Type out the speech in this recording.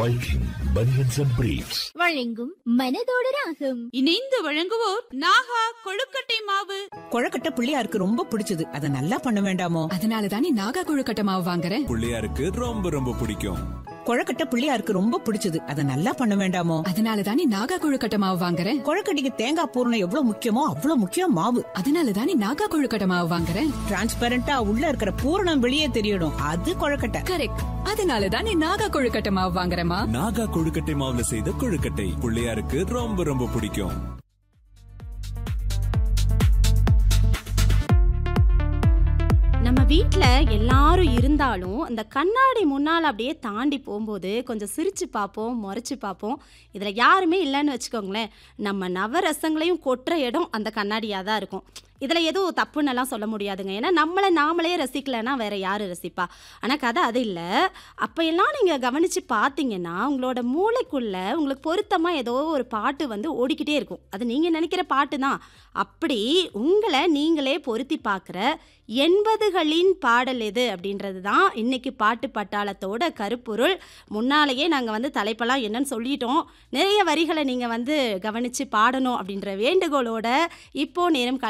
Viking Bunions and Briefs. வழங்கும் மனதோட ராகம் இணைந்து வழங்குவோர் நாகா கொழுக்கட்டை மாவு கொழக்கட்டை பிள்ளையாருக்கு ரொம்ப பிடிச்சது அதை நல்லா பண்ண வேண்டாமோ அதனால தானே நாகா கொழுக்கட்டை மாவு வாங்குறேன் பிள்ளையாருக்கு ரொம்ப ரொம்ப பிடிக்கும் கொழக்கட்டை பிள்ளையாருக்கு ரொம்ப பிடிச்சது அதை நல்லா பண்ண வேண்டாமோ அதனால தானே நாகா கொழுக்கட்டை மாவு வாங்குறேன் கொழக்கட்டைக்கு தேங்காய் பூரணம் எவ்வளவு முக்கியமோ அவ்வளவு முக்கியம் மாவு அதனால தானே நாகா கொழுக்கட்டை மாவு வாங்குறேன் டிரான்ஸ்பரண்டா உள்ள இருக்கிற பூரணம் வெளியே தெரியணும் அது கொழக்கட்டை கரெக்ட் அதனால தானே நாகா கொழுக்கட்டை மாவு வாங்குறேமா நாகா கொழுக்கட்டை மாவுல செய்த கொழுக்கட்டை பிள்ளையாருக்கு ரொம்ப ரொம்ப பிடிக்கும் நம்ம வீட்ல எல்லாரும் இருந்தாலும் அந்த கண்ணாடி முன்னால் அப்படியே தாண்டி போகும்போது கொஞ்சம் சிரிச்சு பார்ப்போம் முறைச்சு பார்ப்போம் இதில் யாருமே இல்லைன்னு வச்சுக்கோங்களேன் நம்ம நவரசங்களையும் கொட்டுற இடம் அந்த கண்ணாடியாக தான் இருக்கும் இதில் எதுவும் தப்புன்னெல்லாம் சொல்ல முடியாதுங்க ஏன்னா நம்மளை நாமளே ரசிக்கலைன்னா வேற யார் ரசிப்பா ஆனால் கதை அது இல்லை அப்போ எல்லாம் நீங்கள் கவனித்து பார்த்தீங்கன்னா உங்களோட மூளைக்குள்ளே உங்களுக்கு பொருத்தமாக ஏதோ ஒரு பாட்டு வந்து ஓடிக்கிட்டே இருக்கும் அது நீங்கள் நினைக்கிற பாட்டு தான் அப்படி உங்களை நீங்களே பொருத்தி பார்க்குற எண்பதுகளின் பாடல் எது அப்படின்றது தான் இன்னைக்கு பாட்டு பட்டாளத்தோட கருப்பொருள் முன்னாலேயே நாங்கள் வந்து தலைப்பெல்லாம் என்னன்னு சொல்லிட்டோம் நிறைய வரிகளை நீங்கள் வந்து கவனித்து பாடணும் அப்படின்ற வேண்டுகோளோட இப்போ நேரம்